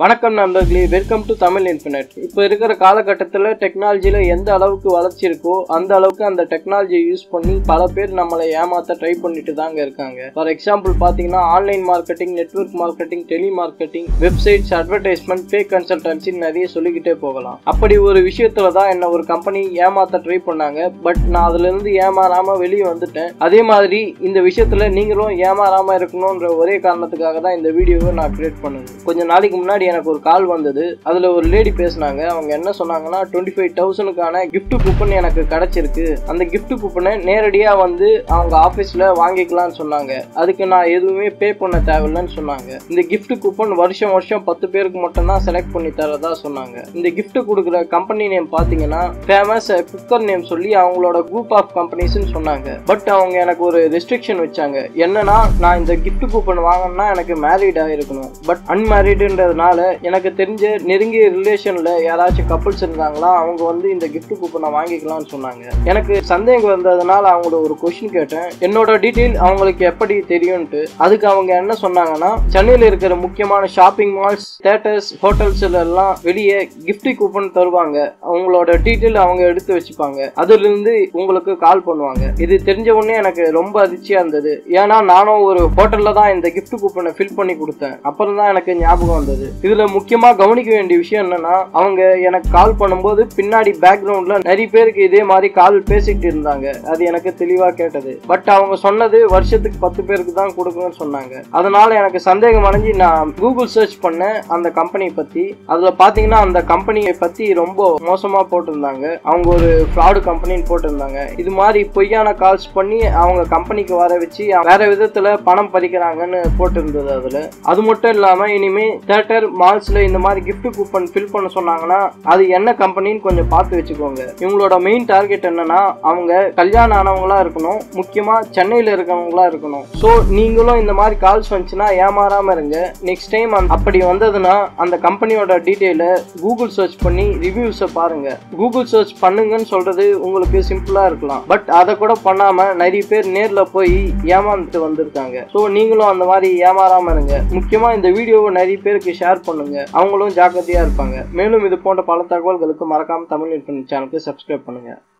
வணக்கம் நண்பர்களே welcome to Tamil infinite இப்போ இருக்கிற காலகட்டத்தில் டெக்னாலஜியில் எந்த அளவுக்கு வளர்ச்சி இருக்கோ அந்த அளவுக்கு அந்த டெக்னாலஜியை யூஸ் பண்ணி பல பேர் நம்மளை ஏமாத்த ட்ரை பண்ணிட்டு தாங்க இருக்காங்க ஃபார் எக்ஸாம்பிள் பார்த்தீங்கன்னா online marketing network marketing telemarketing websites advertisement fake consultancy நிறைய சொல்லிக்கிட்டே போகலாம் அப்படி ஒரு விஷயத்துல தான் என்ன ஒரு கம்பெனி ஏமாத்த ட்ரை பண்ணாங்க பட் நான் அதுல இருந்து ஏமாறாம வெளியே வந்துட்டேன் அதே மாதிரி இந்த விஷயத்துல நீங்களும் ஏமாறாம இருக்கணும்ன்ற ஒரே காரணத்துக்காக தான் இந்த வீடியோவை நான் கிரியேட் பண்ணது கொஞ்ச நாளைக்கு முன்னாடி எனக்கு ஒரு கால் வந்தது அதுல ஒரு லேடி பேசினாங்க அவங்க என்ன சொன்னாங்கன்னா டுவெண்ட்டி ஃபைவ் தௌசண்ட்க்கான கிஃப்ட் கூப்பன் எனக்கு கிடைச்சிருக்கு அந்த கிஃப்ட் கூப்பனை நேரடியா வந்து அவங்க ஆபீஸ்ல வாங்கிக்கலாம்னு சொன்னாங்க அதுக்கு நான் எதுவுமே பே பண்ண தேவையில்லைன்னு சொன்னாங்க இந்த கிஃப்ட் கூப்பன் வருஷம் வருஷம் பத்து பேருக்கு மட்டும் தான் செலக்ட் பண்ணி தரதா சொன்னாங்க இந்த gift கொடுக்குற கம்பெனி நேம் பாத்தீங்கன்னா ஃபேமஸ் குக்கர் நேம் சொல்லி அவங்களோட குரூப் ஆஃப் கம்பெனிஸ்னு சொன்னாங்க பட் அவங்க எனக்கு ஒரு ரெஸ்ட்ரிக்ஷன் வச்சாங்க என்னன்னா நான் இந்த gift கூப்பன் வாங்கணும்னா எனக்கு மேரீட் ஆயிருக்கணும் பட் அன்மேரிடுன்றதுனால எனக்கு தெரிஞ்ச நெருங்கிய ரிலேஷன்ல யாராச்சும் கப்புள்ஸ் இருந்தாங்களா அவங்க வந்து இந்த gift கூப்பனை வாங்கிக்கலாம்னு சொன்னாங்க எனக்கு சந்தேகம் வந்ததுனால அவங்களோட ஒரு கொஸ்டின் கேட்டேன் என்னோட டீட்டெயில் அவங்களுக்கு எப்படி தெரியும்ட்டு அதுக்கு அவங்க என்ன சொன்னாங்கன்னா சென்னையில் இருக்கிற முக்கியமான ஷாப்பிங் மால்ஸ் தேட்டர்ஸ் ஹோட்டல்ஸ்ல எல்லாம் வெளியே gift கூப்பன் தருவாங்க அவங்களோட டீட்டெயில் அவங்க எடுத்து வச்சுப்பாங்க அதுல இருந்து உங்களுக்கு கால் பண்ணுவாங்க இது தெரிஞ்ச உடனே எனக்கு ரொம்ப அதிர்ச்சியா இருந்தது ஏன்னா நானும் ஒரு ஹோட்டல்ல தான் இந்த gift கூப்பனை ஃபில் பண்ணி கொடுத்தேன் அப்புறம் தான் எனக்கு ஞாபகம் வந்தது இதுல முக்கியமா கவனிக்க வேண்டிய விஷயம் என்னன்னா அவங்க எனக்கு கால் பண்ணும்போது பின்னாடி பேக்ரவுண்ட்ல நிறைய பேருக்கு இதே மாதிரி கால் பேசிட்டு இருந்தாங்க அது எனக்கு தெளிவா கேட்டது பட் அவங்க சொன்னது வருஷத்துக்கு பத்து பேருக்கு தான் கொடுக்கணும்னு சொன்னாங்க அதனால எனக்கு சந்தேகம் அடைஞ்சு நான் கூகுள் சர்ச் பண்ணேன் அந்த கம்பெனி பத்தி அதுல பாத்தீங்கன்னா அந்த கம்பெனியை பத்தி ரொம்ப மோசமா போட்டிருந்தாங்க அவங்க ஒரு ஃப்ராடு கம்பெனின்னு போட்டிருந்தாங்க இது மாதிரி பொய்யான கால்ஸ் பண்ணி அவங்க கம்பெனிக்கு வர வச்சு வேற விதத்துல பணம் பறிக்கிறாங்கன்னு போட்டிருந்தது அதுல அது மட்டும் இல்லாம இனிமே தேட்டர் மால்ஸ்ல இந்த மாதிரி gift கூப்பன் ஃபில் பண்ண சொன்னாங்கன்னா அது என்ன கம்பெனின்னு கொஞ்சம் பார்த்து வச்சுக்கோங்க இவங்களோட மெயின் டார்கெட் என்னன்னா அவங்க கல்யாணம் ஆனவங்களா இருக்கணும் முக்கியமா சென்னையில இருக்கவங்களா இருக்கணும் ஸோ நீங்களும் இந்த மாதிரி கால்ஸ் வந்துச்சுன்னா ஏமாறாம இருங்க நெக்ஸ்ட் டைம் அப்படி வந்ததுன்னா அந்த கம்பெனியோட டீட்டெயில கூகுள் சர்ச் பண்ணி ரிவ்யூஸை பாருங்க கூகுள் சர்ச் பண்ணுங்கன்னு சொல்றது உங்களுக்கு சிம்பிளா இருக்கலாம் பட் அதை கூட பண்ணாம நிறைய பேர் நேர்ல போய் ஏமாந்துட்டு வந்திருக்காங்க ஸோ நீங்களும் அந்த மாதிரி ஏமாறாம இருங்க முக்கியமா இந்த வீடியோவை நிறைய பேருக்கு ஷேர் பண்ணுங்க அவங்களும் ஜாக்கிரதையா இருப்பாங்க மேலும் இது போன்ற பல தகவல்களுக்கு மறக்காம தமிழ் இன்ஃபர்மேஷன் சேனலுக்கு சப்ஸ்கிரைப் பண்ணுங்க